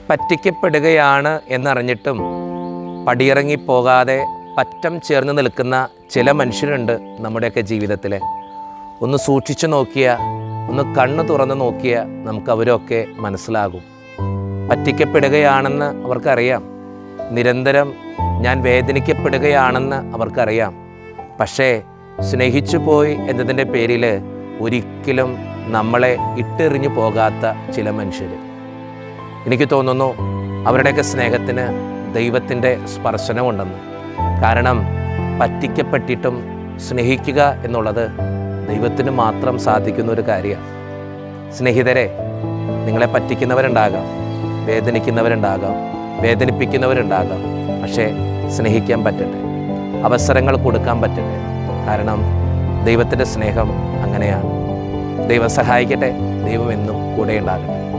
പറ്റിക്കപ്പെടുകയാണ് എന്നറിഞ്ഞിട്ടും പടിയിറങ്ങിപ്പോകാതെ പറ്റം ചേർന്ന് നിൽക്കുന്ന ചില മനുഷ്യരുണ്ട് നമ്മുടെയൊക്കെ ജീവിതത്തിൽ ഒന്ന് സൂക്ഷിച്ചു നോക്കിയാൽ ഒന്ന് കണ്ണ് തുറന്ന് നോക്കിയാൽ നമുക്ക് അവരൊക്കെ മനസ്സിലാകും പറ്റിക്കപ്പെടുകയാണെന്ന് അവർക്കറിയാം നിരന്തരം ഞാൻ വേദനിക്കപ്പെടുകയാണെന്ന് അവർക്കറിയാം പക്ഷേ സ്നേഹിച്ചു പോയി എന്നതിൻ്റെ പേരിൽ ഒരിക്കലും നമ്മളെ ഇട്ടെറിഞ്ഞു പോകാത്ത ചില മനുഷ്യർ എനിക്ക് തോന്നുന്നു അവരുടെയൊക്കെ സ്നേഹത്തിന് ദൈവത്തിൻ്റെ സ്പർശനമുണ്ടെന്ന് കാരണം പറ്റിക്കപ്പെട്ടിട്ടും സ്നേഹിക്കുക എന്നുള്ളത് ദൈവത്തിന് മാത്രം സാധിക്കുന്ന ഒരു കാര്യമാണ് സ്നേഹിതരെ നിങ്ങളെ പറ്റിക്കുന്നവരുണ്ടാകാം വേദനിക്കുന്നവരുണ്ടാകാം വേദനിപ്പിക്കുന്നവരുണ്ടാകാം പക്ഷേ സ്നേഹിക്കാൻ പറ്റട്ടെ അവസരങ്ങൾ കൊടുക്കാൻ പറ്റട്ടെ കാരണം ദൈവത്തിൻ്റെ സ്നേഹം അങ്ങനെയാണ് ദൈവം സഹായിക്കട്ടെ ദൈവം എന്നും കൂടെ ഉണ്ടാകട്ടെ